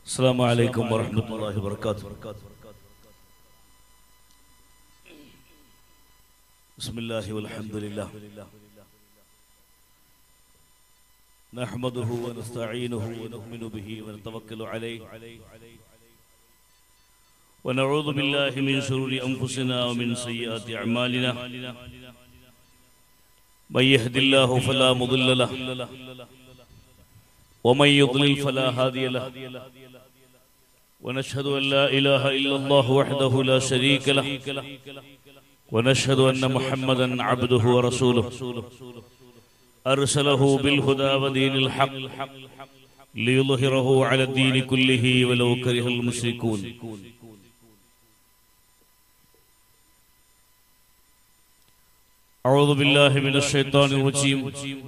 السلام عليكم ورحمة الله وبركاته بسم الله والحمد لله نحمده ونستعينه ونؤمن به ونتوكل عليه ونعوذ بالله من شرور أنفسنا ومن سيئات أعمالنا من يهد الله فلا مضل له ومن يضلل فلا هادي له ونشهد أن لا إله إلا الله وحده لا شريك له ونشهد أن محمدا عبده ورسوله أرسله بالهدى ودين الحق ليظهره على الدين كله ولو كره المشركون أعوذ بالله من الشيطان الرجيم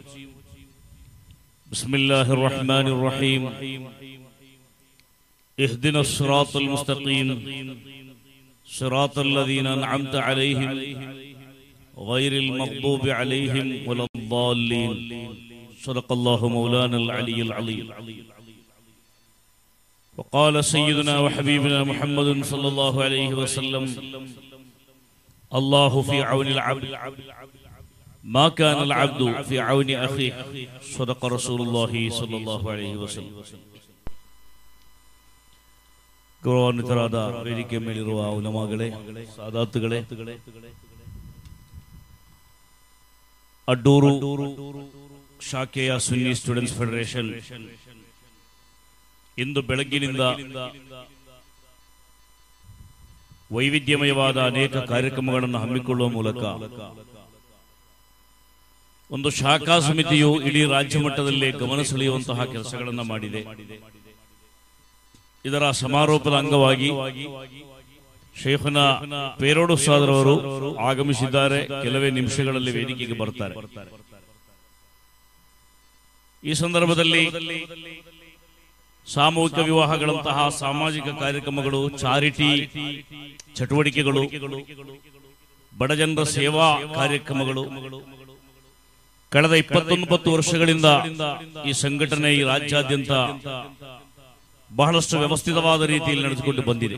بسم الله الرحمن الرحيم اهدنا الصراط المستقيم صراط الذين أنعمت عليهم غير المغضوب عليهم ولا الضالين صدق الله مولانا العلي العظيم وقال سيدنا وحبيبنا محمد صلى الله عليه وسلم الله في عون العبد ما كان العبد في عون أخيه صدق رسول الله صلى الله عليه وسلم ಗೌರವಾನ್ವಿತರಾದ ವೇದಿಕೆ ಮೇಲಿರುವ ಉಲಮಾಗಳೇ ಸಾದಾತುಗಳೇ ಅಡ್ಡೂರು ಶಾಖೆಯ ಸುನ್ನಿ ಸ್ಟೂಡೆಂಟ್ಸ್ ಫೆಡರೇಷನ್ ಇಂದು ಬೆಳಗ್ಗಿನಿಂದ ವೈವಿಧ್ಯಮಯವಾದ ಅನೇಕ ಕಾರ್ಯಕ್ರಮಗಳನ್ನು ಹಮ್ಮಿಕೊಳ್ಳುವ ಮೂಲಕ ಒಂದು ಶಾಖಾ ಸಮಿತಿಯು ಇಡೀ ರಾಜ್ಯ ಮಟ್ಟದಲ್ಲಿ ಗಮನ ಸೆಳೆಯುವಂತಹ ಕೆಲಸಗಳನ್ನು ಮಾಡಿದೆ ಇದರ ಸಮಾರೋಪದ ಅಂಗವಾಗಿ ಶೇಖನ ಪೇರೋಡು ಸಾದರವರು ಆಗಮಿಸಿದ್ದಾರೆ ಕೆಲವೇ ನಿಮಿಷಗಳಲ್ಲಿ ವೇದಿಕೆಗೆ ಬರ್ತಾರೆ ಈ ಸಂದರ್ಭದಲ್ಲಿ ಸಾಮೂಹಿಕ ವಿವಾಹಗಳಂತಹ ಸಾಮಾಜಿಕ ಕಾರ್ಯಕ್ರಮಗಳು ಚಾರಿಟಿ ಚಟುವಟಿಕೆಗಳು ಬಡಜನರ ಸೇವಾ ಕಾರ್ಯಕ್ರಮಗಳು ಕಳೆದ ಇಪ್ಪತ್ತೊಂಬತ್ತು ವರ್ಷಗಳಿಂದ ಈ ಸಂಘಟನೆ ಈ ರಾಜ್ಯಾದ್ಯಂತ ಬಹಳಷ್ಟು ವ್ಯವಸ್ಥಿತವಾದ ರೀತಿಯಲ್ಲಿ ನಡೆದುಕೊಂಡು ಬಂದಿದೆ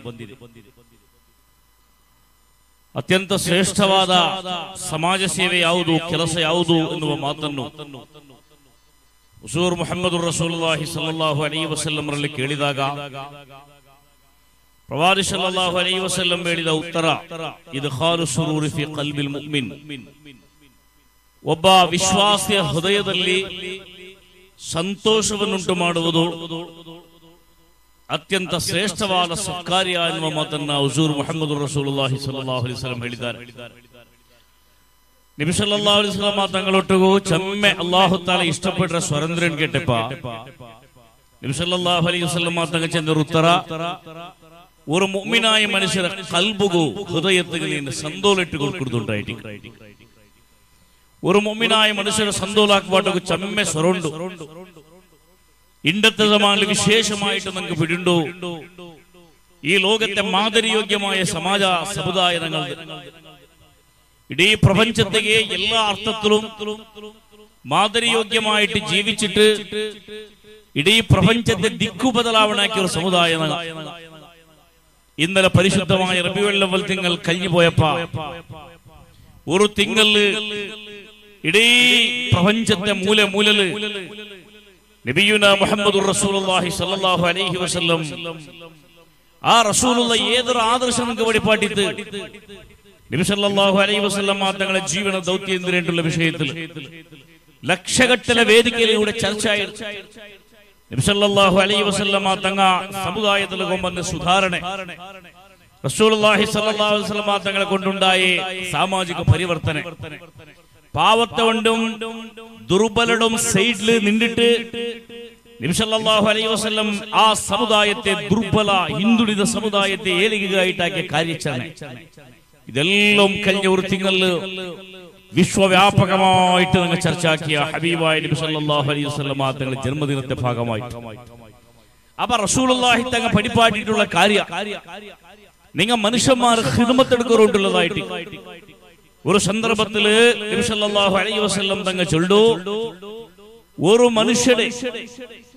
ಅತ್ಯಂತ ಶ್ರೇಷ್ಠವಾದ ಸಮಾಜ ಸೇವೆ ಯಾವುದು ಕೆಲಸ ಯಾವುದು ಎನ್ನುವ ಮಾತನ್ನು ಹುಸೂರ್ ಮೊಹಮ್ಮದ್ ರಸೂಲುಲ್ಲಾಹಿ ಸಲ್ಲಲ್ಲಾಹು ಅಲೈಹಿ ವಸಲ್ಲಂರಲ್ಲಿ ಕೇಳಿದಾಗ ಪ್ರವಾದಿ ಸಲ್ಲಲ್ಲಾಹು ಅಲೈಹಿ ವಸಲ್ಲಂ ಹೇಳಿದ ಉತ್ತರ ಇದು ಖಾಲು ಸುರೂರಿ ಫಿ ಕಲ್ಬಿಲ್ ಮುಅ್ಮಿನ್ ಒಬ್ಬ ವಿಶ್ವಾಸಿಯ ಹೃದಯದಲ್ಲಿ ಸಂತೋಷವನ್ನುಂಟು ಮಾಡುವುದು ಅತ್ಯಂತ ಶ್ರೇಷ್ಠವಾದ ಸತ್ಕಾರ್ಯ ಎನ್ನುವ ಮಾತನ್ನ ಹುಜೂರ್ ಮೊಹಮ್ಮದ್ ರಸೂಲುಲ್ಲಾಹಿ ಸಲ್ಲಲ್ಲಾಹು ಅಲೈಹಿ ವಸಲ್ಲಂ ಹೇಳಿದ್ದಾರೆ നബി സല്ലല്ലാഹു അലൈഹി വസല്ലം തങ്ങളൊട്ടുകു ചെമ്മെ അല്ലാഹു തആല ഇഷ്ടപ്പെട്ട സ്വരന്ദ്രൻ കേട്ടപ്പ നബി സല്ലല്ലാഹു അലൈഹി വസല്ലം തങ്ങൾ ചെന്ന ഉത്തര ഒരു മുഅ്മിനായ മനുഷ്യರ കൽബുഗു ഹൃദയത്തിൽ ಸಂದೋಲಿಟ್ಟು കൊടുക്കുന്നുണ്ടായിട്ട് ഒരു മുഅ്മിനായ മനുഷ്യരെ സന്തോലാക്കുവാട്ടു ചെമ്മെ സ്വരമുണ്ട് ഇണ്ടത്തെ സമാനിൽ വിശേഷമായിട്ട് നമുക്ക് പിടിണ്ടു ഈ ലോകത്തെ മാതരിയോഗ്യമായ സമാജ സമുദായങ്ങൾ ഇടീ പ്രപഞ്ചത്തിಗೆ എല്ലാ അർത്ഥത്തിലും മാതരിയോഗ്യമായിട്ട് ജീവിച്ചിട്ട് ഇടീ പ്രപഞ്ചത്തെ ദിക്കു ബദലാവണാക്കിയ ഒരു സമുദായം ഇന്നലെ പരിശുദ്ധമായ റബിവെള്ളവൽ തിങ്കൾ കഴിഞ്ഞു പോയപ്പ ഒരു തിങ്കളില് ഇടീ പ്രപഞ്ചത്തെ മൂല മൂലല് നബിയുന മുഹമ്മദ് റസൂലുള്ളാഹി സ്വല്ലല്ലാഹു അലൈഹി വസല്ലം ആ റസൂലുള്ള ഏതൊരു ആദർശം നമുക്ക് വെളിപ്പാട്ടിത്ത് നബി സല്ലല്ലാഹു അലൈഹി വസല്ലം തങ്ങളുടെ ജീവന ദൗത്യേന്ദ്രേണ്ടുള്ള വിഷയത്തിൽ ലക്ഷകട്ടല വേദികയിലൂടെ ചർച്ചയായി നബി സല്ലല്ലാഹു അലൈഹി വസല്ലം തങ്ങ സമുദായത്തിൽ കൊമ്പന്ന സുധാരണ റസൂലുള്ളാഹി സല്ലല്ലാഹു അലൈഹി വസല്ലം തങ്ങളെ കൊണ്ടുണ്ടായ സാമാജിക പരിവർത്തന പാവത്തെ കൊണ്ടും ദുർബലടും സൈഡിൽ നിന്നിട്ട് നിമിഷല്ലാഹു അലൈഹി വസല്ലം ആ സമുദായത്തെ ദുർബല ഹിന്ദുളിത സമുദായത്തെ ഏലികയായിട്ടാക്കിയ കാര്യച്ചാണ് ഇതെല്ലാം കഴിഞ്ഞ ഒരു തിങ്കളില് വിശ്വവ്യാപകമായിട്ട് നിങ്ങൾ ചർച്ചയാക്കിയ ഹബീബായ നബി സല്ലല്ലാഹു അലൈഹി വസല്ലം തങ്ങളുടെ ജന്മദിനത്തെ ഭാഗമായി അപ്പൊ റസൂലുള്ളാഹി തങ്ങ പഠിപ്പാട്ടിട്ടുള്ള കാര്യ നിങ്ങൾ മനുഷ്യന്മാർ ഹിദമത്തെടുക്കുന്നുള്ളതായിട്ട് ഒരു സന്ദർഭത്തില് നബി സല്ലല്ലാഹു അലൈഹി വസല്ലം തങ്ങ ചൊല്ലു ഒരു മനുഷ്യരെ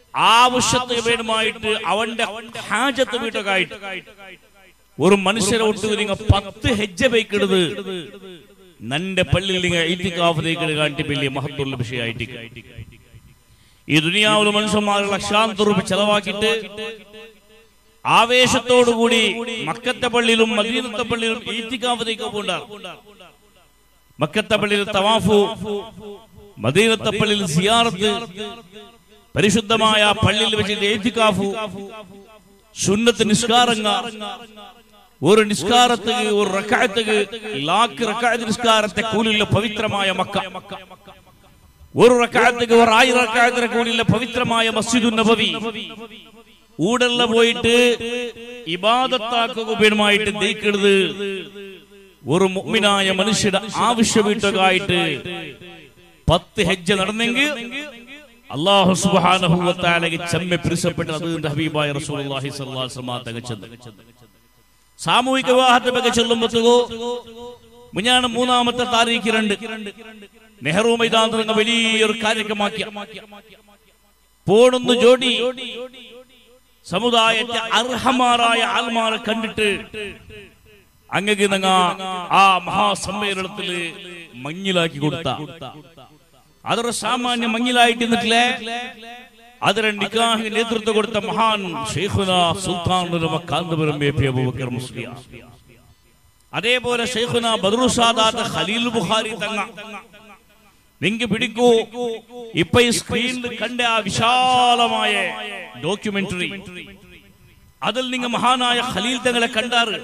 ആവശ്യത്തിന് വേണ്ടുമായിട്ട് അവന്റെ ഹാജത്ത് വീട്ടൊക്കെ ഒരു മനുഷ്യരെ ഒട്ടു നിങ്ങൾ പത്ത് ഹെജ്ജ ബൈക്കിടുത് നന്റെ പള്ളിയിൽ നിങ്ങൾ ഈറ്റിക്കാഫിലേക്ക് കാട്ടി വലിയ മഹത്വമുള്ള വിഷയമായിട്ട് ഈ ദുനിയാവിൽ മനുഷ്യന്മാർ ലക്ഷാന്തം രൂപ ചെലവാക്കിയിട്ട് ആവേശത്തോടുകൂടി മക്കത്തെ പള്ളിയിലും മദീനത്തെ പള്ളിയിലും ഈറ്റിക്കാഫിലേക്ക് പോണ്ടാറ് മക്കത്തെ പള്ളിയിൽ തവാഫു മദീനത്തെ പള്ളിയിൽ സിയാറത്ത് പരിശുദ്ധമായ പള്ളിയിൽ വെച്ചിട്ട് ഏറ്റിക്കാഫു സുന്നത്ത് നിസ്കാരങ്ങ ഒരു നിസ്കാരத்துக்கு ഒരു റക്കായத்துக்கு ലാക്ക് റക്കായത്ത് നിസ്കാരത്തെ കൂലിയുള്ള പവിത്രമായ മക്ക ഒരു റക്കായத்துக்கு ഒരു ആയിരം റക്കായത്തിന് കൂലിയുള്ള പവിത്രമായ മസ്ജിദു നബവി ഊടല്ല പോയിട്ട് ഇബാദത്താക്കുക ഉപയോഗമായിട്ട് ദയിക്കരുത് ഒരു മുഅ്മിനായ മനുഷ്യരുടെ ആവശ്യ വീട്ടുകായിട്ട് പത്ത് ഹെജ്ജ നടന്നെങ്കിൽ അള്ളാഹു സുബ്ഹാനഹു വ തആലയ്ക്ക് ചെമ്മെ പിരിസപ്പെട്ട അത് ഹബീബായ റസൂലുള്ളാഹി സ്വല്ലല്ലാഹു അലൈഹി വസല്ലം തികച്ചത് സാമൂഹിക വിവാഹത്തെ ചെല്ലുമ്പോഴത്തേക്കോ മുഞ്ഞാണ് മൂന്നാമത്തെ താരീഖ് രണ്ട് നെഹ്റു മൈതാനത്ത് നിന്ന് വലിയൊരു കാര്യക്രമാക്കിയ പോണൊന്ന് ജോഡി സമുദായത്തെ അർഹമാരായ ആൽമാരെ കണ്ടിട്ട് അങ്ങക്ക് നങ്ങ ആ മഹാസമ്മേളനത്തില് മഞ്ഞിലാക്കി കൊടുത്ത അതൊരു സാമാന്യ മഞ്ഞിലായിട്ട് നിന്നിട്ടില്ലേ ಅದರ ನಿಕಾಹಿ ನೇತೃತ್ವ ಕೊಡ್ತ ಮಹಾನ್ ಶೇಖುನ ಸುಲ್ತಾನ್ കാന്തപുരം എ പി അബൂബക്കർ മുസ്ലിയ അതേപോലെ ഷെയ്ഖുന ബദറു സാദാത്ത് ഖലീൽ ബുഖാരി തങ്ങ നിങ്ങ പിടിക്കൂ ഇപ്പൊ ഈ സ്ക്രീനിൽ കണ്ട ആ വിശാലമായ ഡോക്യുമെന്ററി അതിൽ നിങ്ങൾ മഹാനായ ഖലീൽ തങ്ങളെ കണ്ടാറ്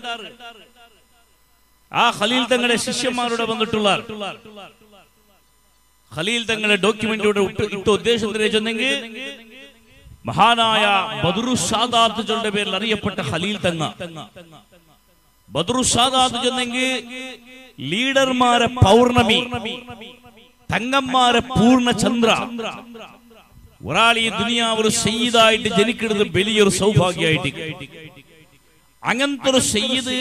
ആ ഖലീൽ തങ്ങളുടെ ശിഷ്യന്മാരുടെ വന്നിട്ടുള്ള ഖലീൽ തങ്ങളെ ഡോക്യുമെന്റിലൂടെ ഇട്ട ഉദ്ദേശത്തിന് ചെന്നെങ്കിൽ മഹാനായ ബദറു സാദാത്തുകളുടെ പേരിൽ അറിയപ്പെട്ട ഖലീൽ തങ്ങ ബദറു സാദാത്ത് ചെന്നെങ്കിൽ ലീഡർമാരെ പൗർണമി തങ്ങന്മാരെ പൂർണ്ണ ചന്ദ്ര ഒരാൾ ഈ ദുനിയാവ് ഒരു സയ്യിദായിട്ട് ജനിക്കുന്നത് വലിയൊരു സൗഭാഗ്യമായിട്ട് അങ്ങനത്തെ ഒരു സയ്യിദ്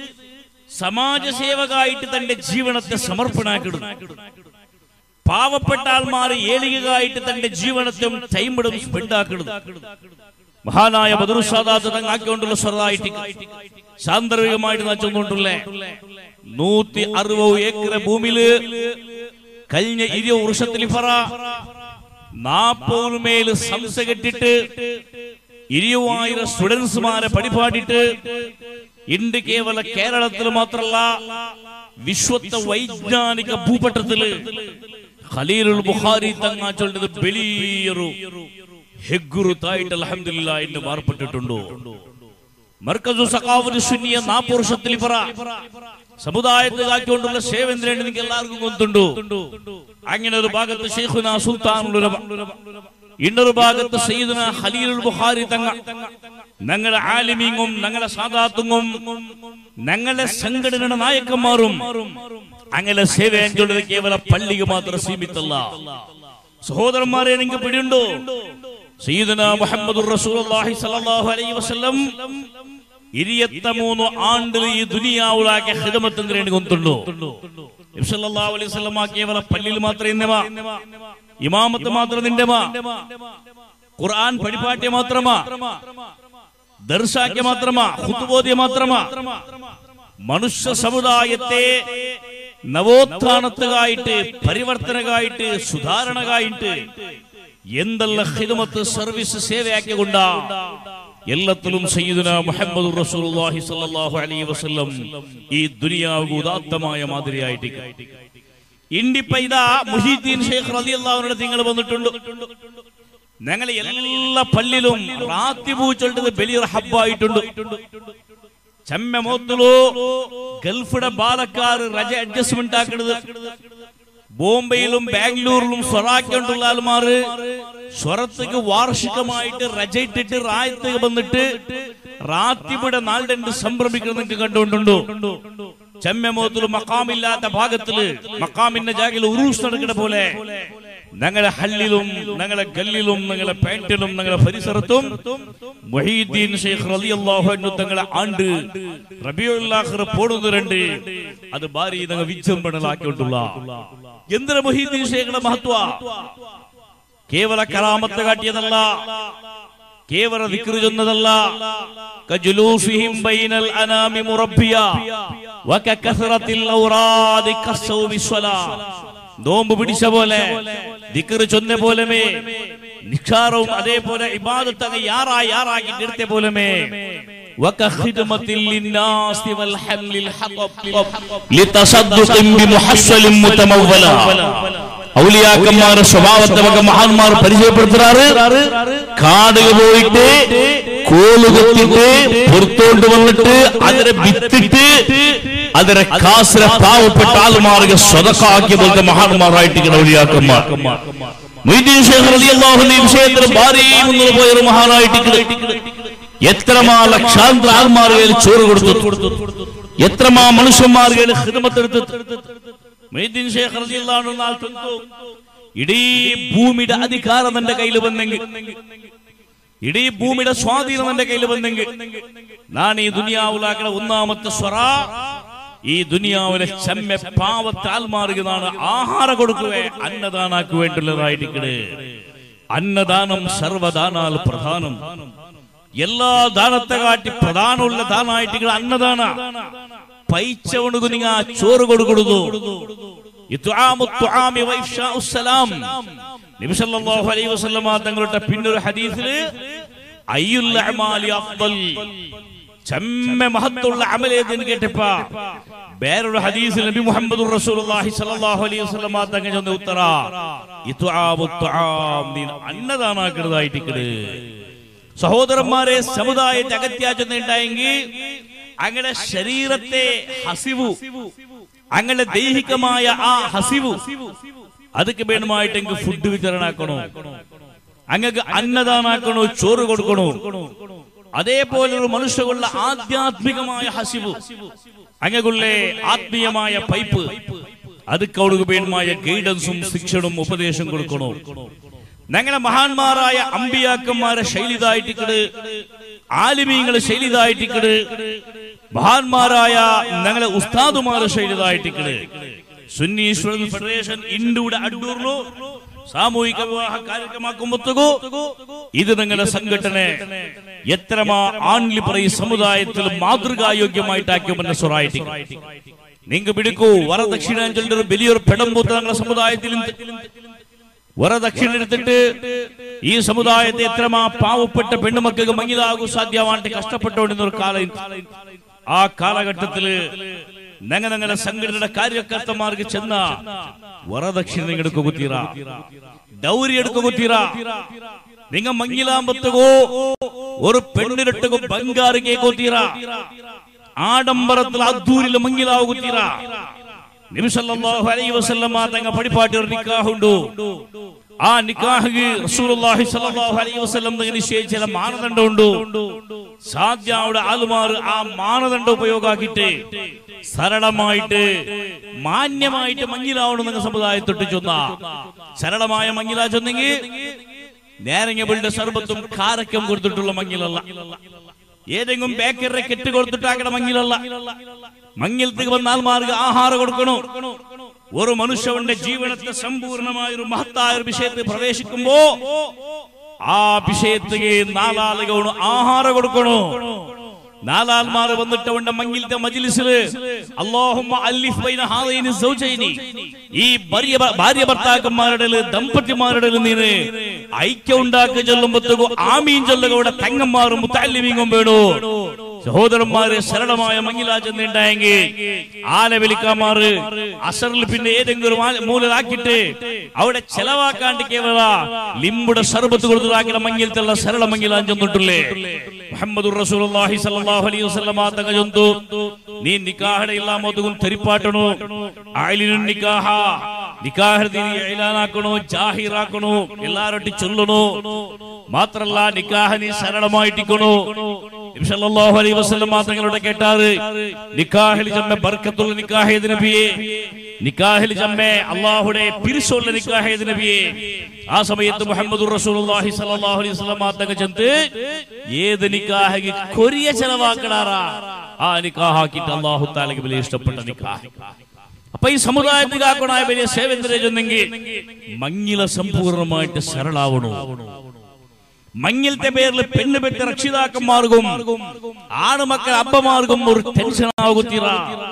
സമാജസേവകായിട്ട് തന്റെ ജീവനത്തെ സമർപ്പണാക്കിടുന്നു പാവപ്പെട്ട ആൾമാർ ഏളികയായിട്ട് തന്റെ ജീവനത്തും ടൈമിടും സ്പെൻഡാക്കണം മഹാനായ ബദറുസാദാത്ത് തങ്ങാക്കിക്കൊണ്ടുള്ള സ്വറായിട്ട് സാന്ദർഭികമായിട്ട് നച്ചുകൊണ്ടുള്ളേ നൂറ്റി അറുപത് ഏക്കർ ഭൂമിയില് കഴിഞ്ഞ ഇരുപത് വർഷത്തിൽ ഫറ നാപ്പതിന് മേല് സംസ്ഥ കെട്ടിട്ട് ഇരുപതിനായിരം സ്റ്റുഡൻസുമാരെ പഠിപ്പാടിയിട്ട് ഇണ്ട് കേവല കേരളത്തിൽ മാത്രല്ല വിശ്വത്തെ വൈജ്ഞാനിക ഭൂപട്ടത്തില് ഖലീലുൽ ബുഖാരി തങ്ങ ചൊല്ലത് വലിയൊരു ഹെഗുറുത്തായിട്ട് അലഹമില്ല എന്ന് മാർപ്പെട്ടിട്ടുണ്ടോ മർക്കസു സഖാവുൽ സുന്നിയ നാപ്പത് വർഷത്തിൽ പറ സമുദായത്തെ കാക്കിക്കൊണ്ടുള്ള സേവന്ദ്രൻ നിങ്ങൾക്ക് എല്ലാവർക്കും കൊണ്ടുണ്ടോ അങ്ങനെ ഒരു ഭാഗത്ത് ഷെയ്ഖുന സുൽത്താൻ ഇന്നൊരു ഭാഗത്ത് സയ്യിദുന ഖലീലുൽ ബുഖാരി തങ്ങ ഞങ്ങളുടെ ആലിമീങ്ങും ഞങ്ങളുടെ സാദാത്തുങ്ങും ഞങ്ങളുടെ സംഘടനയുടെ നായകന്മാരും അങ്ങനെ സേവ ചൊല്ലത് കേവല പള്ളിക്ക് മാത്രം സീമിത്തല്ല സഹോദരന്മാരെ നിങ്ങൾക്ക് പിടിയുണ്ടോ സയ്യിദുന മുഹമ്മദ് റസൂലുള്ളാഹി സ്വല്ലല്ലാഹു അലൈഹി വസല്ലം ഇരുപത്തി മൂന്ന് ആണ്ടിൽ ഈ ദുനിയാവുലാക്കിയ ഹിദമത്തിന് വേണ്ടി കൊണ്ടുണ്ടോ നബി സല്ലല്ലാഹു അലൈഹി വസല്ലം കേവല പള്ളിയിൽ മാത്രം ഇന്നവാ ഇമാമത്ത് മാത്രം നിന്റെമാ ഖുർആൻ പഠിപ്പാട്ടിയ മാത്രമാ ദർശാക്കിയ മാത്രമാ ഹുത്തുബോധ്യ മാത്രമാ മനുഷ്യ സമുദായത്തെ നവോത്ഥാനത്തുകായിട്ട് പരിവർത്തനകായിട്ട് സുധാരണകായിട്ട് എന്തെല്ല ഹിദമത്ത് സർവീസ് സേവയാക്കിക്കൊണ്ട എല്ലാത്തിലും സയ്യിദുന മുഹമ്മദ് റസൂലുള്ളാഹി സ്വല്ലല്ലാഹു അലൈഹി വസല്ലം ഈ ദുനിയാവ് ഉദാത്തമായ മാതിരിയായിട്ട് ഇണ്ടിപ്പ ഇതാ മുഹീദ്ദീൻ ഷെയ്ഖ് റളിയല്ലാഹുവിന്റെ നിങ്ങൾ വന്നിട്ടുണ്ട് ഞങ്ങൾ എല്ലാ പള്ളിയിലും റാത്തിബൂ ചൊല്ലത് വലിയൊരു ഹബ്ബായിട്ടുണ്ട് ചെമ്മ മോത്തുലോ ഗൾഫിടെ ബാലക്കാർ രജ അഡ്ജസ്റ്റ്മെന്റ് ആക്കണത് ബോംബെയിലും ബാംഗ്ലൂരിലും സ്വറാക്കൊണ്ടുള്ള ആൾമാര് സ്വറത്തേക്ക് വാർഷികമായിട്ട് രജയിട്ടിട്ട് റായത്തേക്ക് വന്നിട്ട് റാത്തിബിടെ നാളുണ്ട് സംഭ്രമിക്കുന്നത് നിങ്ങൾക്ക് കണ്ടുകൊണ്ടുണ്ടോ ചെമ്മമോത്തിൽ മക്കാമില്ലാത്ത ഭാഗത്തില് മക്കാമിന്റെ ജാഗിൽ ഉറൂസ് നടക്കുന്ന പോലെ ഞങ്ങളുടെ ഹല്ലിലും ഞങ്ങളുടെ ഗല്ലിലും ഞങ്ങളുടെ പാൻറ്റിലും ഞങ്ങളുടെ പരിസരത്തും മൊഹീദ്ദീൻ ഷെയ്ഖ് റളിയല്ലാഹു അൻഹു തങ്ങളെ ആണ്ട് റബിയുൽ ആഖിർ പോടുന്നുണ്ട് അത് ഭാര്യ ഞങ്ങൾ വിജൃംഭണലാക്കിക്കൊണ്ടുള്ള എന്തിനാ മൊഹീദ്ദീൻ ഷെയ്ഖിന്റെ മഹത്വ കേവല കറാമത്ത് കാട്ടിയതല്ല കേവല ദിക്റ് ചൊന്നതല്ല കജുലൂസിഹിം ബൈനൽ അനാമി മുറബ്ബിയ വകകസറത്തിൽ ഔറാദി കസ്സൗബി സ്വലാ നോമ്പ് പിടിച്ച പോലെ ദിക്റ് ചൊന്ന പോലെമേ നിക്ഷാറവും അതേപോലെ ഇബാദത്ത് അങ്ങ് യാറായി യാറാക്കി നിർത്തിയ പോലെമേ وكخدمة للناس والحمل الحطب لتصدق بمحصل متمولا ഔലിയാക്കന്മാരുടെ സ്വഭാവത്തെ ഒക്കെ മഹാന്മാർ പരിചയപ്പെടുത്തുறாரு കാടുക പോയിട്ട് കോല് കൊത്തിട്ട് പുറത്തോണ്ട് വന്നിട്ട് അതിനെ വിത്തിട്ട് അതിനെ കാസിലെ പാവപ്പെട്ട ആൾമാർക്ക് സ്വതക്കാക്കിയ പോലത്തെ മഹാന്മാരായിട്ട് ഔലിയാക്കന്മാർ മൊയ്തീൻ ശേഖർ റളിയല്ലാഹു അൻഹു ഈ വിഷയത്തിൽ ഭാര്യയും മുന്നോട്ട് പോയ ഒരു മഹാനായിട്ട് എത്രമാ ലക്ഷാന്തര ആൾമാർഗയിൽ ചോറ് കൊടുത്തു എത്രമാ മനുഷ്യന്മാർഗയിൽ ഹിതമത്തെടുത്ത് മൊയ്തീൻ ശേഖർ റളിയല്ലാഹു അൻഹു നാൾ ചൊന്നു, ഇടീ ഭൂമിയുടെ അധികാരം എന്റെ കയ്യിൽ വന്നെങ്കിൽ ഇടീ ഭൂമിയുടെ സ്വാധീനം എന്റെ കയ്യിൽ വന്നെങ്കിൽ ഞാൻ ഈ ദുനിയാവിലാക്കണ ഒന്നാമത്തെ സ്വറ ഈ ദുനിയാവിലെ ചെമ്മ പാവത്തെ ആൽമാർക്ക് നാണ് ആഹാരം കൊടുക്കുവേ അന്നദാനാക്ക് വേണ്ടുള്ളതായിരിക്കണേ അന്നദാനം സർവദാനാൽ പ്രധാനം എല്ലാ ദാനത്തെ കാട്ടി പ്രധാനമുള്ള ദാനായിട്ട് അന്നദാന പൈച്ച ഉണകു നിങ്ങ ചോറ് കൊടുക്കുന്നു ഇത്ആമു തുആമി വഇഫ്ശാഉ സലാം നബി സല്ലല്ലാഹു അലൈഹി വസല്ലമ തങ്ങളുടെ പിന്നൊരു ഹദീസില് അയ്യുൽ അഅമാലി അഫ്ദൽ ചെമ്മ മഹത്തുള്ള അമലേതെന്ന് കേട്ടപ്പ വേറൊരു ഹദീസിൽ നബി മുഹമ്മദ് റസൂലുള്ളാഹി സ്വല്ലല്ലാഹു അലൈഹി വസല്ലമ തങ്ങൾ ചെന്ന ഉത്തര ഇത്ആമു തുആം നീ അന്നദാനാക്കുന്നതായിട്ടിക്കട് സഹോദരന്മാരെ സമുദായത്തെ അകത്യാചുണ്ടായെങ്കിൽ അങ്ങനെ ശരീരത്തെ ഹസിവു അങ്ങനെ ദൈഹികമായ ആ ഹസിവു ಅದಕ್ಕೆ ಬೇಣമായിട്ടെങ്കിൽ ഫുഡ് വിതരണാക്കണോ അങ്ങക്ക് അന്നദാനാക്കണോ ചോറ് കൊടുക്കണോ അതേപോലെ ഒരു മനുഷ്യകുള്ള ആധ്യാത്മികമായ ഹസിബു അങ്ങക്കുള്ള ആത്മീയമായ പൈപ്പ് ಅದಕ್ಕೆ അവൾക്ക് വേണമായ ഗൈഡൻസും ശിക്ഷണും ഉപദേശം കൊടുക്കണോ ഞങ്ങളെ മഹാന്മാരായ അമ്പിയാക്കന്മാരെ ശൈലിതായിട്ടിക്കട് ആലിമീങ്ങളെ ശൈലിതായിട്ടിക്കട് മഹാന്മാരായ ഞങ്ങളെ ഉസ്താദുമാരെ ശൈലിതായിട്ടിക്കട് സുന്നീശ്വരൻ ഫെഡറേഷൻ ഇന്ത്യയുടെ അഡ്ഡൂറിലോ സാമൂഹിക വിവാഹ കാര്യക്രമാക്കുമ്പോഴത്തേക്കോ ഇത് നിങ്ങളുടെ സംഘടന എത്രമാ ആൺലിപ്പറ ഈ സമുദായത്തിൽ മാതൃകായോഗ്യമായിട്ടാക്കിയവന്റെ സ്വറായിട്ട് നിങ്ങ പിടിക്കൂ വരദക്ഷിണാഞ്ചലിന്റെ ഒരു വലിയൊരു പെടമ്പൂത്ത് ഞങ്ങളുടെ സമുദായത്തിൽ വരദക്ഷിണ എടുത്തിട്ട് ഈ സമുദായത്തെ എത്രമാ പാവപ്പെട്ട പെണ്ണുമക്കൾക്ക് മങ്ങിതാകൂ സാധ്യമായിട്ട് കഷ്ടപ്പെട്ടുകൊണ്ടിരുന്ന ഒരു കാലം ആ കാലഘട്ടത്തില് ഞങ്ങ ഞങ്ങളുടെ സംഘടനയുടെ കാര്യകർത്തമാർക്ക് ചെന്ന വരദക്ഷിണ നിങ്ങൾ എടുക്കുകുത്തീറ ഡൗരി എടുക്കുകുത്തീറ നിങ്ങ മങ്ങിലാമ്പത്തുകോ ഒരു പെണ്ണിരട്ടുകോ ബംഗാറ് കേക്കോത്തീറ ആഡംബരത്തിൽ അദ്ദൂരിൽ മങ്ങിലാവുകുത്തീറ നബിസല്ലല്ലാഹു അലൈഹി വസല്ലമ തങ്ങ പടിപ്പാട്ടി ഒരു നിക്കാഹുണ്ടു ആ നിക്കാഹ് റസൂലുള്ളാഹി സ്വല്ലല്ലാഹു അലൈഹി വസല്ലം തങ്ങ നിശ്ചയിച്ച ചില മാനദണ്ഡമുണ്ട് സാധ്യയുടെ ആളുമാർ ആ മാനദണ്ഡം ഉപയോഗമാക്കിയിട്ട് സരളമായിട്ട് മാന്യമായിട്ട് മങ്ങിലാവണം എന്ന സമുദായത്തൊട്ട് ചൊന്ന സരളമായ മങ്ങില ചൊന്നെങ്കിൽ നേരങ്ങ സർബത്തും കാരക്കം കൊടുത്തിട്ടുള്ള മങ്ങിലല്ല ഏതെങ്കിലും ബേക്കറി കെട്ട് കൊടുത്തിട്ടാക്കണ മങ്ങിലല്ല മങ്ങിലത്തേക്ക് വന്നാൽ മാർഗ ആഹാരം കൊടുക്കണോ ഒരു മനുഷ്യന്റെ ജീവനത്തെ സമ്പൂർണമായ ഒരു മഹത്തായ ഒരു വിഷയത്തിൽ പ്രവേശിക്കുമ്പോ ആ വിഷയത്തിന് നാലാളുകൾ ആഹാരം കൊടുക്കണോ നാലാൽമാർ വന്നിട്ട് അവന്റെ മങ്ങിലത്തെ മജിലിസില് അല്ലാഹുമ്മ അല്ലിഫ് ബൈന ഹാദൈനി സൗജൈനി ഈ ഭാര്യ ഭാര്യ ഭർത്താക്കന്മാരുടെ ഇടയില്, ദമ്പതിമാരുടെ ഇടയില് നീന് ഐക്യം ഉണ്ടാക്കി ചൊല്ലുമ്പോഴത്തേക്കും ആമീൻ ചൊല്ലുക ഇവിടെ തങ്ങന്മാരും മുത്താലിമീങ്ങും വേണോ സഹോദരന്മാര് സരളമായ മങ്ങിലാചെന്നുണ്ടായെങ്കിൽ ആല വിളിക്കാമാറ് അസറിൽ പിന്നെ ഏതെങ്കിലും ഒരു മാ- മൂലലാക്കിയിട്ട് അവിടെ ചെലവാക്കാണ്ട് കേവല ലിമ്പുടെ സർബത്ത് കൊടുത്തതാക്കിയ മങ്ങിലത്തുള്ള സരള മങ്ങിലാൻ ചെന്നിട്ടില്ലേ മുഹമ്മദ് റസൂലുള്ളാഹി സ്വല്ലല്ലാഹു അലൈഹി വസല്ലമ തങ്ങ ചൊന്തു നീ നിക്കാഹടെ ഇല്ലാ മോതുകും തെരിപ്പാട്ടണോ ആയിലിനു നിക്കാഹ നിക്കാഹ് ഇലാനാക്കണോ ജാഹിറാക്കണോ എല്ലാരോട്ടി ചൊല്ലണോ മാത്രല്ല നിക്കാഹ് നീ സരളമായിട്ടിക്കണോ നബി സല്ലല്ലാഹു അലൈഹി വസല്ലമ തങ്ങളുടെ കേട്ടാറ് നിക്കാഹിൽ ജമ്മ ബർക്കത്തുള്ള നിക്കാഹ് നബിയെ നിക്കാഹിൽ ജമ്മ അള്ളാഹുടെ പിരിച്ചുള്ള നിക്കാഹ് നബിയെ ആ സമയത്ത് മുഹമ്മദ് റസൂലുള്ളാഹി സ്വല്ലല്ലാഹു അലൈഹി വസല്ലമ തങ്ങൾ ചെന്ന് ഏത് നിക്കാഹ് കൊരിയ ചെലവാക്കടാറാ ആ നിക്കാഹാക്കിട്ട് അള്ളാഹു താലക്ക് വലിയ ഇഷ്ടപ്പെട്ട നിക്കാഹ് അപ്പൊ ഈ സമുദായത്തിലാക്കണായ വലിയ സേവനത്തിനെ ചെന്നെങ്കിൽ മങ്ങില സമ്പൂർണ്ണമായിട്ട് സരളാവണോ മങ്ങിലത്തെ പേരിൽ പെണ്ണ് പെറ്റ രക്ഷിതാക്കന്മാർക്കും ആണുമക്കൾ അപ്പമാർക്കും ഒരു ടെൻഷൻ ആകുത്തിറ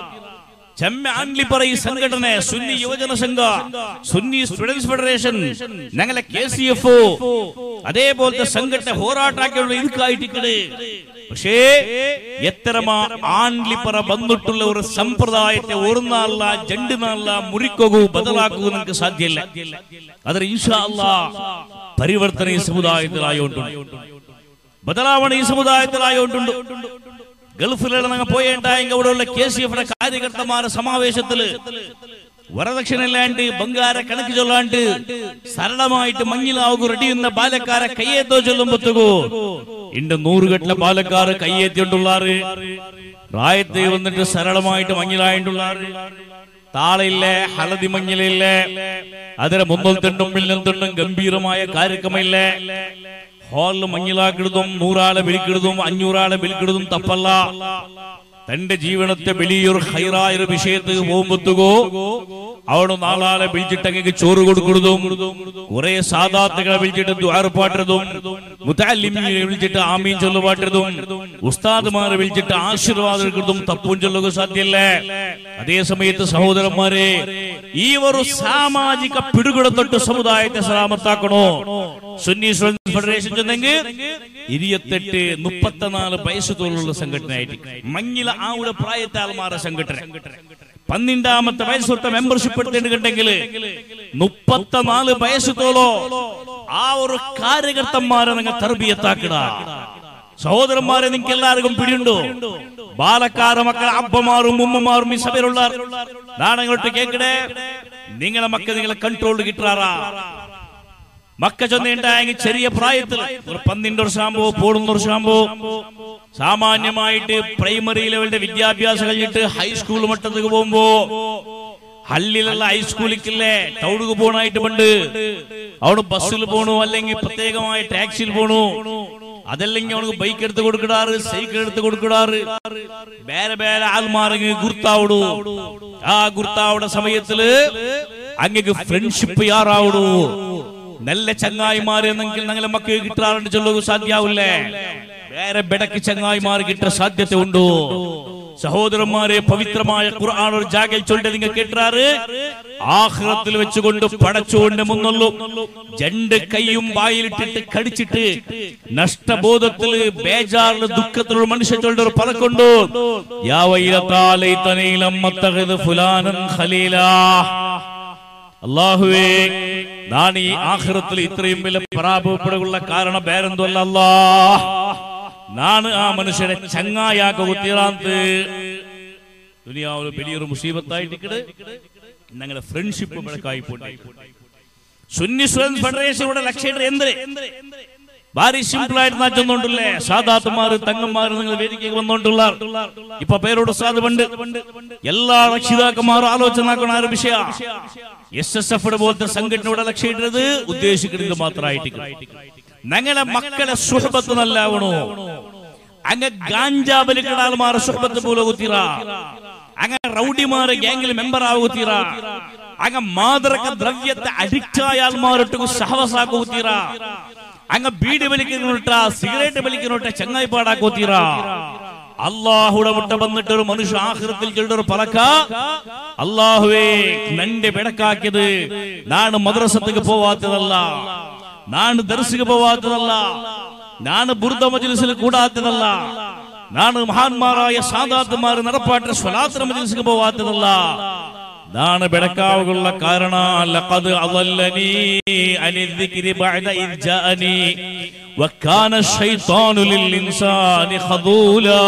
ചെമ്മ ആൻലിപ്പറ ഈ സംഘടന സുന്നി യുവജന സംഘ സുന്നി സ്റ്റുഡൻസ് ഫെഡറേഷൻ ഞങ്ങളെ കെ സി എഫ് അതേപോലത്തെ സംഘടന പോരാട്ടാക്കിയുള്ള ഇതുക്കായിട്ടിക്കട് പക്ഷേ എത്രമാ ആൺലിപ്പറ വന്നിട്ടുള്ള ഒരു സമ്പ്രദായത്തെ ഒരു നാള രണ്ട് നാള മുറിക്കൂ ബദലാക്കൂ നമുക്ക് സാധ്യമല്ല അതൊരു ഇൻഷാ അല്ലാ പരിവർത്തന ഈ സമുദായത്തിലായോണ്ടുണ്ട് ബദലാവണ ഈ സമുദായത്തിലായോണ്ടുണ്ട് ഗൾഫിലുള്ള ഞങ്ങൾ പോയേണ്ടായെങ്കിൽ അവിടെയുള്ള കെ സി എഫിന്റെ കാര്യകർത്തമാരുടെ സമാവേശത്തില് വരദക്ഷിണില്ലാണ്ട് ബംഗാര കണക്ക് ചൊല്ലാണ്ട് സരളമായിട്ട് മഞ്ഞിലാവുക റെഡിയുന്ന ബാലക്കാരെ കയ്യേത്തോ ചൊല്ലുമ്പത്തുകോ ഇണ്ട് നൂറുകെട്ടിലെ ബാലക്കാര് കയ്യേത്തിയിട്ടുള്ളാറ് പ്രായത്തെ വന്നിട്ട് സരളമായിട്ട് മഞ്ഞിലായിട്ടുള്ളാറ് താളില്ലേ ഹളതി മഞ്ഞിലില്ലേ അതിന് മുന്നിൽ തിണ്ടും പിന്നിൽ തിണ്ടും ഗംഭീരമായ കാര്യക്രമില്ലേ ഹാളിൽ മഞ്ഞിലാക്കിടുതും നൂറാളെ വിളിക്കിടുതും അഞ്ഞൂറാളെ വിളിക്കിടുതും തപ്പല്ല തന്റെ ജീവനത്തെ വലിയൊരു ഹൈറായ ഒരു വിഷയത്തിന് പോകുമ്പത്തുകോ അവിടെ നാളാളെ വിളിച്ചിട്ടെങ്കിൽ ചോറ് കൊടുക്കുന്നതും കുറെ സാധാത്തുകളെ വിളിച്ചിട്ട് ദ്വാരപ്പാട്ടതും മുത്താലിമിനെ വിളിച്ചിട്ട് ആമീൻ ചൊല്ലുപാട്ടതും ഉസ്താദുമാരെ വിളിച്ചിട്ട് ആശീർവാദം എടുക്കുന്നതും തപ്പും ചൊല്ലുക സാധ്യല്ലേ അതേ സമയത്ത് സഹോദരന്മാരെ ഈ ഒരു സാമാജിക പിടുകുട തൊട്ട് സമുദായത്തെ സലാമത്താക്കണോ സുന്നി സ്റ്റുഡൻസ് ഫെഡറേഷൻ ചെന്നെങ്കിൽ ഇരുപത്തെട്ട് മുപ്പത്തിനാല് വയസ്സ് തോലുള്ള സംഘടനയായിട്ട് മഞ്ഞില ആവുടെ പ്രായത്തെ ആൾമാരുടെ സംഘടന പന്ത്രണ്ടാമത്തെ വയസ്സൊട്ട മെമ്പർഷിപ്പ് എടുത്തിട്ടുണ്ടെങ്കിൽ മുപ്പത്തിനാല് വയസ്സ് തോളോ ആ ഒരു കാര്യകർത്തന്മാരെ നിങ്ങൾ തർബിയത്താക്കിട സഹോദരന്മാരെ നിങ്ങൾക്ക് എല്ലാവർക്കും പിടിയുണ്ടോ ബാലക്കാര മക്കൾ അബ്ബമാറും ഉമ്മമാറും ഈ സഭയിലുള്ള നാണങ്ങളോട്ട് കേക്കടേ നിങ്ങളെ മക്കൾ നിങ്ങളെ കൺട്രോൾ കിട്ടാറാ മക്ക ചൊന്നുണ്ടായെങ്കിൽ ചെറിയ പ്രായത്തിൽ ഒരു പന്നിന്റെ വർഷാകുമ്പോ പോടുന്ന വർഷാകുമ്പോ സാമാന്യമായിട്ട് പ്രൈമറി ലെവലിന്റെ വിദ്യാഭ്യാസം കഴിഞ്ഞിട്ട് ഹൈസ്കൂൾ മട്ടത്തേക്ക് പോകുമ്പോ ഹള്ളിലുള്ള ഹൈസ്കൂളിലേക്കില്ലേ ടൗണുക്ക് പോണായിട്ട് പണ്ട് അവിടെ ബസ്സിൽ പോണു അല്ലെങ്കിൽ പ്രത്യേകമായ ടാക്സിയിൽ പോണു അതല്ലെങ്കിൽ അവനക്ക് ബൈക്ക് എടുത്ത് കൊടുക്കിടാറ് സൈക്കിൾ എടുത്ത് കൊടുക്കിടാറ് വേറെ വേറെ ആൾമാരെങ്കിൽ ഗുർത്താവിടു ആ ഗുർത്താവുടെ സമയത്തില് അങ്ങക്ക് ഫ്രണ്ട്ഷിപ്പ് യാറാവിടൂ നല്ല ചങ്ങായിമാരെന്നെങ്കിൽ ഞങ്ങളെ മക്കൾ കിട്ടാറുണ്ട് ചൊല്ലുക സാധ്യാവില്ലേ വേറെ ബെടക്ക് ചങ്ങായിമാർ കിട്ടാൻ സാധ്യത ഉണ്ടോ സഹോദരന്മാരെ പവിത്രമായ ഖുർആൻ ഒരു ജാഗൽ ചൊല്ലിട്ട് നിങ്ങൾ കേട്ടാറ് ആഹ്റത്തിൽ വെച്ചുകൊണ്ട് പടച്ചുകൊണ്ട് മുന്നുള്ളൂ രണ്ട് കൈയും വായിലിട്ടിട്ട് കടിച്ചിട്ട് നഷ്ടബോധത്തില് ബേജാറില് ദുഃഖത്തിലുള്ള മനുഷ്യ ചൊല്ലിട്ട് ഒരു പലക്കൊണ്ടു ഫുലാനൻ ഖലീലാ അള്ളാഹുവേ നാണ് ഈ ആഹ്റത്തിൽ ഇത്രയും വലിയ പരാഭവപ്പെടുള്ള കാരണം വേറെന്തല്ല അല്ലാ നാണ് ആ മനുഷ്യരെ ചങ്ങായാക്ക കുത്തിറാന്ത് ദുനിയാവില് വലിയൊരു മുസീബത്തായിട്ട് ഞങ്ങളുടെ ഫ്രണ്ട്ഷിപ്പ് വിളക്കായി പോയി സുന്നി സ്റ്റുഡൻസ് ഫെഡറേഷനുടെ ലക്ഷ്യം എന്ത് ഭാരി സിമ്പിൾ ആയിട്ട് നാറ്റുന്നുണ്ടല്ലേ സാധാത്തുമാര് തങ്ങന്മാര് നിങ്ങൾ വേദിക്കയ്ക്ക് വന്നോണ്ടുള്ള ഇപ്പൊ പേരോട് സാധു പണ്ട് എല്ലാ രക്ഷിതാക്കന്മാരും ആലോചന ആ ഒരു വിഷയ എസ് എസ് എഫ് പോലത്തെ സംഘടനയുടെ ലക്ഷ്യമിടുന്നത് ഉദ്ദേശിക്കുന്നത് മാത്രമായിട്ട് ഞങ്ങളെ മക്കളെ സുഹബത്ത് നല്ലാവണോ അങ്ങ് ഗാഞ്ചാബലിക്കടാൽമാരെ സുഹബത്ത് പോലെ കുത്തിറ അങ്ങ് റൗഡിമാരെ ഗ്യാങ്ങിൽ മെമ്പർ ആകുത്തീറ അങ്ങ് മാതൃക ദ്രവ്യത്തെ അഡിക്റ്റ് ആയ ആൾമാരൊട്ടു സഹവസാക്കുത്തീറ അങ്ങ് ബീഡി വലിക്കുന്നുട്ട സിഗരറ്റ് വലിക്കുന്നുട്ട ചങ്ങായി പാടാക്കോത്തീറ അള്ളാഹുടെ മുട്ട വന്നിട്ട് ഒരു മനുഷ്യ ആഹൃത്തിൽ ചെല്ലൊരു പലക്ക അള്ളാഹുവേ നന്റെ പിടക്കാക്കിയത് നാണ് മദ്രസത്തേക്ക് പോവാത്തതല്ല നാണ് ദർശിക്ക് പോവാത്തതല്ല നാണ് ബുർദ മജ്ലിസിൽ കൂടാത്തതല്ല നാണ് മഹാന്മാരായ സാദാത്തുമാർ നടപ്പാട്ട സ്വലാത്ര മജ്ലിസിക്ക് പോവാത്തതല്ല നാണ് ബെടക്കാവുള്ള കാരണ ലഖദ് അളല്ലനി അനി ദിക്രി ബഅദ ഇദ് ജാഅനി വകാന ശൈത്താനു ലിൽ ഇൻസാനി ഖദൂലാ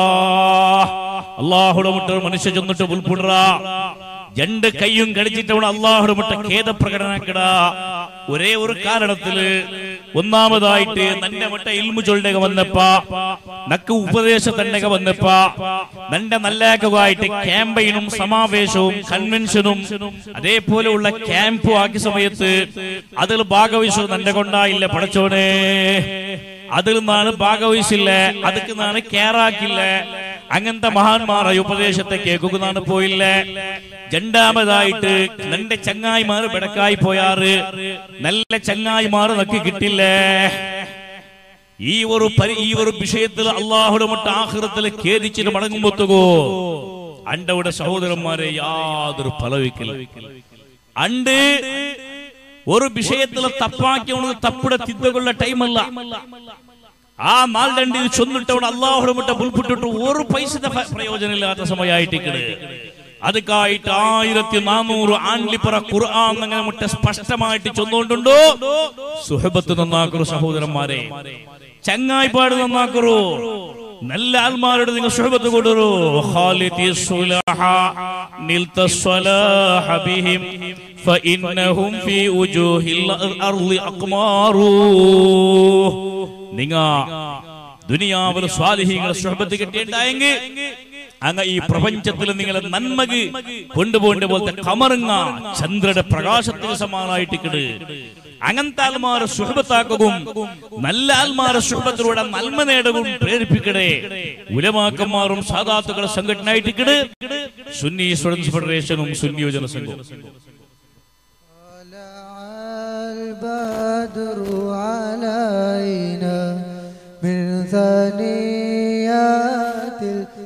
അല്ലാഹുടെ മുട്ട മനുഷ്യ ചെന്നിട്ട് ഉൾപ്പെടുക രണ്ട് കൈയും കടിച്ചിട്ടവണ് അള്ളാഹുടെ മുട്ട ഖേദപ്രകടനാക്കിട ഒരേ ഒരു കാരണത്തില് ഒന്നാമതായിട്ട് നന്റെ മുട്ട ഇൽമു ചൊല്ലുക വന്നപ്പ നക്ക് ഉപദേശ തന്നെ വന്നപ്പ നന്റെ നല്ലതായിട്ട് ക്യാമ്പയിനും സമാവേശവും കൺവെൻഷനും അതേപോലെയുള്ള ക്യാമ്പും ആക്കിയ സമയത്ത് അതിൽ ഭാഗവഹിച്ചത് നന്റെ കൊണ്ടായില്ല പടച്ചോനെ അതിൽ നിന്നാണ് ഭാഗവഹിച്ചില്ല അതിൽ നിന്നാണ് കേറാക്കില്ല അങ്ങനത്തെ മഹാന്മാരെ ഉപദേശത്തെ കേൾക്കുന്നതാണ് പോയില്ലേ രണ്ടാമതായിട്ട് നല്ല ചങ്ങായിമാർ ബെടക്കായി പോയാറ് നല്ല ചങ്ങായിമാർ നക്കി കിട്ടില്ലേ ഈ ഒരു പരി ഈ ഒരു വിഷയത്തിൽ അള്ളാഹുടെ മട്ട ആഹൃത്തിൽ ഖേദിച്ചിട്ട് മടങ്ങുമ്പോത്തുകോ അണ്ടവിടെ സഹോദരന്മാരെ യാതൊരു ഫലവിക്കില്ല അണ്ട് ഒരു വിഷയത്തിൽ തപ്പാക്കി ഉണക്ക് തപ്പിടെ തിദ്ദകൊള്ള ടൈമല്ല ആ നാൾരണ്ട് ഇത് ചൊന്നിട്ടവിടെ അള്ളാഹുടെ മുട്ട പുൽപ്പിട്ടിട്ട് ഒരു പൈസയുടെ ഫ- പ്രയോജനമില്ലാത്ത സമയമായിട്ടിക്കണ് ಅದಕ್ಕಾയിട്ട് ആയിരത്തി നാനൂറ് ആൺലിപ്പറ ഖുർആൻ അങ്ങനെ മുട്ട സ്പഷ്ടമായിട്ട് ചൊന്നുകൊണ്ടുണ്ടോ സുഹബത്ത് നന്നാക്കറു സഹോദരന്മാരെ ചങ്ങായിപ്പാട് നന്നാക്കറു നല്ല ആൽമാരോട് നിങ്ങൾ സുഹബത്ത് കൊണ്ടുവരൂ ഖാലിദി സുലഹ നിൽത സ്വലാഹ ബിഹിം فإنهم في وجوه الأرض أقمار നിങ്ങ ദുനിയാവിൽ സ്വാലിഹികളെ സുഹബത്ത് കിട്ടിയിട്ടുണ്ടായെങ്കിൽ അങ്ങ് ഈ പ്രപഞ്ചത്തിൽ നിങ്ങളെ നന്മക്ക് കൊണ്ടുപോകേണ്ട പോലത്തെ കമറുങ്ങ ചന്ദ്രയുടെ പ്രകാശത്തിന് സമാനമായിട്ട് കിട് അങ്ങനത്തെ ആൽമാരെ സുഹബത്താക്കുകയും നല്ല ആൽമാരെ സുഹബത്തിലൂടെ നന്മ നേടവും പ്രേരിപ്പിക്കടേ ഉലമാക്കന്മാരും സാധാത്തുക്കളെ സംഘടനയായിട്ട് കിട് സുന്നി സ്റ്റുഡൻസ് ഫെഡറേഷനും സുന്നി യുവജന സംഘവും طلع البدر علينا من ثنيات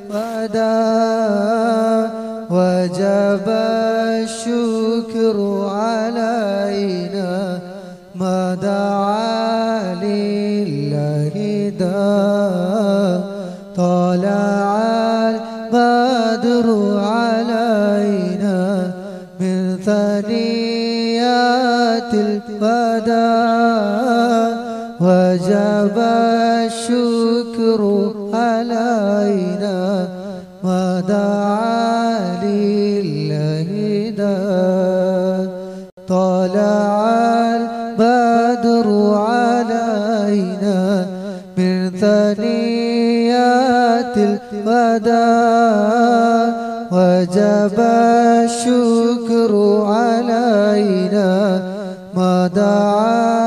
الوداع وجب الشكر علينا ما دعا لله داع طلع البدر علينا من ثنيات الوداع وجب الشكر علينا ما دعا لله داع طلع البدر علينا من ثنيات الوداع وجب الشكر علينا ما دعا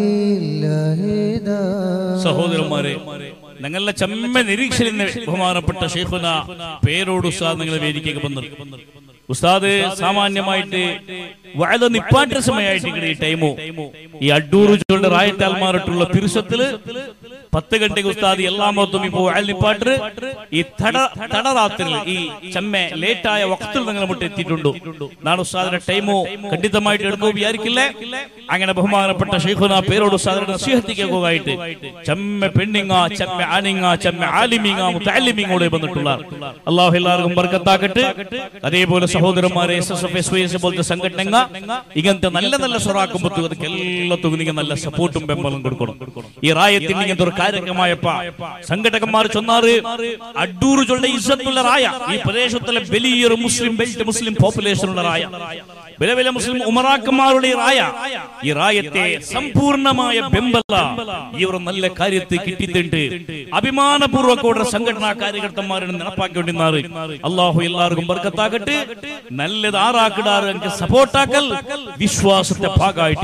لله داع സഹോദരന്മാരെ ഞങ്ങളുടെ ചെമ്മ നിരീക്ഷലിന് ബഹുമാനപ്പെട്ട ഷെയ്ഖുന പേരോട് ഉസ്താദ് നിങ്ങളെ വേദിക്കേക്ക് വന്നു ഉസ്താദ് സാമാന്യമായിട്ട് വഴുത നിപ്പാട്ട സമയമായിട്ട് ഇവിടെ ഈ ടൈമോ ഈ അഡ്ഡൂർ ചുവളുടെ റായത്താൽമാരായിട്ടുള്ള പിരുഷത്തില് പത്ത് ഗಂಟೆಗೆ ഉസ്താദ് എല്ലാ മൊത്തം ഇപ്പോ വയൽ നിപ്പാട്ട് ഈ തട തടറാത്തിൽ ഈ ചെമ്മ ലേറ്റായ വക്തിൽ നിങ്ങൾ മുട്ട് എത്തിയിട്ടുണ്ടോ നാളെ ഉസ്താദിന്റെ ടൈമോ ഖണ്ഡിതമായിട്ട് എടുക്കോ വിചാരിക്കില്ലേ അങ്ങനെ ബഹുമാനപ്പെട്ട ഷെയ്ഖുന പേരോട് ഉസ്താദിന്റെ നസീഹത്തിക്കേക്കുമായിട്ട് ചെമ്മ പെണ്ണിങ്ങ ചെമ്മ ആനിങ്ങ ചെമ്മ ആലിമിങ്ങ മുത്തല്ലിമിങ്ങോടെ വന്നിട്ടുള്ള അള്ളാഹു എല്ലാവർക്കും ബർക്കത്താക്കട്ടെ അതേപോലെ സഹോദരന്മാരെ S S F S Y S പോലത്തെ സംഘടന ഇങ്ങനത്തെ നല്ല നല്ല സ്വറാക്കുമ്പോൾ ಅದಕ್ಕೆ ಎಲ್ಲത്തും നിങ്ങൾ നല്ല സപ്പോർട്ടും ബെമ്പലും കൊടുക്കണം ഈ റായത്തിന് ഇങ്ങനത്തെ ഒരു കാര്യക്രമമായപ്പ സംഘടകന്മാർ ചൊന്നാറ് അഡ്ഡൂർ ചൊല്ല ഇസ്സത്തുള്ള റായ ഈ പ്രദേശത്തിലെ വലിയൊരു മുസ്ലിം ബെൽറ്റ് മുസ്ലിം പോപ്പുലേഷൻ ഉള്ള റായ വില വില മുസ്ലിം ഉമറാക്കന്മാരുടെ ഈ റായ ഈ റായത്തെ സമ്പൂർണമായ ബെമ്പല ഈ ഒരു നല്ല കാര്യത്തെ കിട്ടിയിട്ടുണ്ട് അഭിമാനപൂർവ്വക്കോടെ സംഘടനാ കാര്യകർത്തന്മാരെ നടപ്പാക്കിക്കൊണ്ടിരുന്നാറ് അള്ളാഹു എല്ലാവർക്കും ബർക്കത്താകട്ടെ നല്ലത് ആറാക്കിടാറ് എനിക്ക് സപ്പോർട്ടാക്കൽ വിശ്വാസത്തെ ഭാഗമായിട്ട്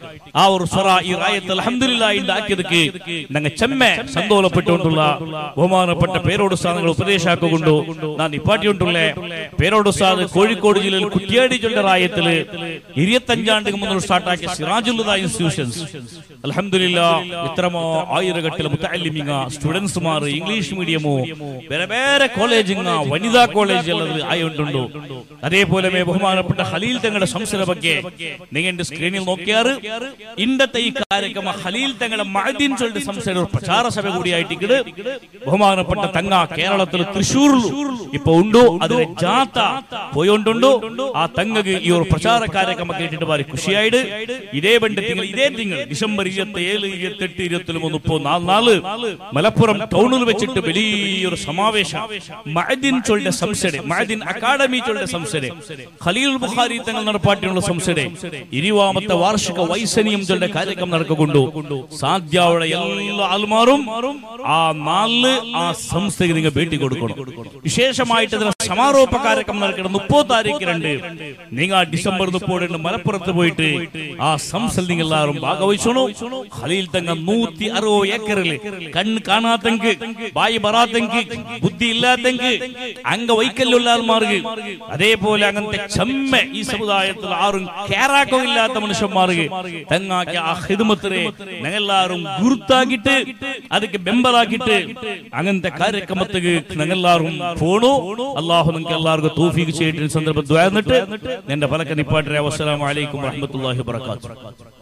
ആ ഒരു സ്വറ ഈ റായത്ത് അലഹമില്ല ഉണ്ടാക്കിയതൊക്കെ ഞങ്ങൾ ചെമ്മ സന്തോഷപ്പെട്ടുകൊണ്ടുള്ള ബഹുമാനപ്പെട്ട പേരോട് സ്ഥാനങ്ങൾ ഉപദേശാക്കൊണ്ടു നാ നിപ്പാട്ടിയുണ്ടുള്ളേ പേരോട് സ്ഥാന കോഴിക്കോട് ജില്ലയിൽ കുറ്റിയാടി ചൊല്ല റായത്തില് ഇരുപത്തഞ്ചാണ്ട് മുന്നോട്ട് സ്റ്റാർട്ടാക്കിയ സിറാജുല്ല ഇൻസ്റ്റിറ്റ്യൂഷൻസ് അലഹമില്ല ഇത്രമോ ആയിരക്കട്ടിലെ മുത്തല്ലിമിങ്ങ സ്റ്റുഡൻസുമാർ ഇംഗ്ലീഷ് മീഡിയമോ വേറെ വേറെ കോളേജിങ്ങ വനിതാ കോളേജ് ഉള്ളത് ആയിട്ടുണ്ടോ അതേപോലെ മേ ബഹുമാനപ്പെട്ട ഹലീൽ തങ്ങളുടെ സംസ്ഥയുടെ ಬಗ್ಗೆ നിങ്ങളുടെ സ്ക്രീനിൽ നോക്കിയാറ് ഇന്നത്തെ ഈ കാര്യക്രമ ഹലീൽ തങ്ങളുടെ മഴദീൻ ചൊല്ലിന്റെ സംസ്ഥയുടെ ഒരു പ്രചാര സഭ കൂടിയായിട്ട് ബഹുമാനപ്പെട്ട തങ്ങ കേരളത്തിൽ തൃശ്ശൂരിൽ ഇപ്പൊ ഉണ്ടോ അതിലെ ജാത്ത പോയോണ്ടുണ്ടോ ആ തങ്ങക്ക് ഈ ഒരു പ്രചാര കാര്യക്രമം കേട്ടിട്ട് വളരെ ಖುಷಿಯಾയിട്ട് ഇതേ ബണ്ട് തിങ്കൾ ഇതേ തിങ്കൾ ഡിസംബർ ഇരുപത്തി ഏഴ് ഇരുപത്തി എട്ട് ഇരുപത്തി മൂന്ന് മുപ്പത് നാല് നാല് മലപ്പുറം ടൗണിൽ വെച്ചിട്ട് വലിയൊരു സമാവേശം മഅദിൻ ചൊല്ലിന്റെ സംസടെ മഅദിൻ അക്കാദമി ചൊല്ലിന്റെ സംസടെ ഖലീൽ ബുഖാരി തങ്ങൾ നടപ്പാട്ടിയുള്ള സംസടെ ഇരുവാമത്തെ വാർഷിക വൈസനിയം ചൊല്ലിന്റെ കാര്യക്രമം നടക്കൊണ്ടു സാധ്യയുടെ എല്ലാ ആൾമാരും ആ നാല് ആ സംസ്ഥയ്ക്ക് നിങ്ങൾ ഭേട്ടി കൊടുക്കണം വിശേഷമായിട്ട് ഇതിന് സമാരോപ കാര്യക്രമം നടക്കണം മുപ്പത് താരീഖ് രണ്ട് നിങ്ങൾ ഡിസംബർ മുപ്പോടിന് മലപ്പുറത്ത് പോയിട്ട് ആ സംസൽ നിങ്ങൾ എല്ലാവരും ഭാഗവഹിച്ചോണു ഖലീൽ തങ്ങ നൂറ്റി അറുപത് ഏക്കറിൽ കണ്ണ് കാണാത്തെങ്ക് ബായി ബറാത്തെങ്ക് ബുദ്ധി ഇല്ലാത്തെങ്ക് അംഗ വൈക്കല്യമുള്ള ആൾമാർക്ക് അതേപോലെ അങ്ങനത്തെ ചെമ്മ ഈ സമുദായത്തിൽ ആരും കേറാക്കോ ഇല്ലാത്ത മനുഷ്യന്മാർക്ക് തെങ്ങാക്കി ആ ഹിദമത്തിനെ ഞങ്ങളെല്ലാരും ഗുരുത്താക്കിട്ട് ಅದಕ್ಕೆ ಬೆಂಬಲಾಗಿಟ್ಟು അങ്ങനത്തെ ಕಾರ್ಯಕ್ರಮಕ್ಕೆ ഞങ്ങളെല്ലാരും പോണു അള്ളാഹു നിങ്ങൾക്ക് എല്ലാവർക്കും തൗഫീഖ് ചെയ്തിട്ട് ഈ സന്ദർഭം ദ്വാ എന്നിട്ട് എന്റെ പലക്ക നിപ്പാട്ടരെ അസ്സലാമു അലൈക്കും വറഹ്മത്തുള്ളാഹി വബറകാതുഹു